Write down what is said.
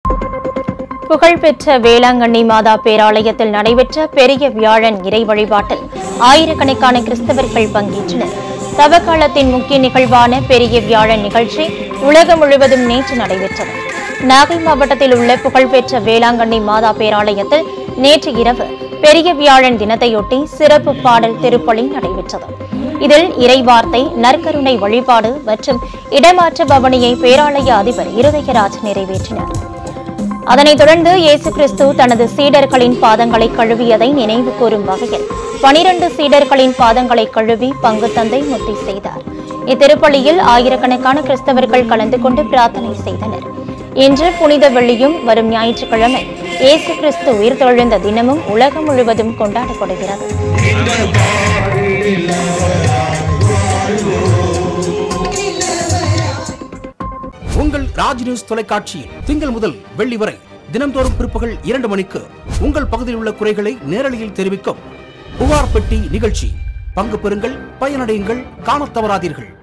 புகழ்பெற்ற வேளாங்கண்ணி மாதா பேராலயத்தில் நடைபெற்ற பெரிய வியாழன் இறை வழிபாட்டில் ஆயிரக்கணக்கான கிறிஸ்தவர்கள் பங்கேற்றனர் தவக்காலத்தின் முக்கிய நிகழ்வான பெரிய வியாழன் நிகழ்ச்சி உலகம் முழுவதும் நேற்று நடைபெற்றது நாகை மாவட்டத்தில் உள்ள புகழ்பெற்ற வேளாங்கண்ணி மாதா பேராலயத்தில் நேற்று இரவு பெரிய வியாழன் தினத்தையொட்டி சிறப்பு பாடல் திருப்பலி நடைபெற்றது இதில் இறைவார்த்தை நற்கருணை வழிபாடு மற்றும் இடமாற்ற பவனியை பேராலய அதிபர் இருதயராஜ் நிறைவேற்றினார் அதனைத் தொடர்ந்து இயேசு கிறிஸ்து தனது சீடர்களின் பாதங்களை கழுவியதை நினைவு கூறும் வகையில் பனிரண்டு சீடர்களின் பாதங்களை கழுவி பங்கு தந்தை முத்தி செய்தார் இத்திருப்பலியில் ஆயிரக்கணக்கான கிறிஸ்தவர்கள் கலந்து கொண்டு பிரார்த்தனை செய்தனர் இன்று புனித வெள்ளியும் வரும் ஞாயிற்றுக்கிழமை இயேசு கிறிஸ்து உயிர்த்தெழுந்த தினமும் உலகம் முழுவதும் கொண்டாடப்படுகிறது உங்கள் ராஜ் நியூஸ் தொலைக்காட்சியில் திங்கள் முதல் வெள்ளி வரை தினம்தோறும் பிற்பகல் இரண்டு மணிக்கு உங்கள் பகுதியில் உள்ள குறைகளை நேரலையில் தெரிவிக்கும் புகார் பெட்டி நிகழ்ச்சி பங்கு பெறுங்கள் பயனடையுங்கள் காணத் தவறாதீர்கள்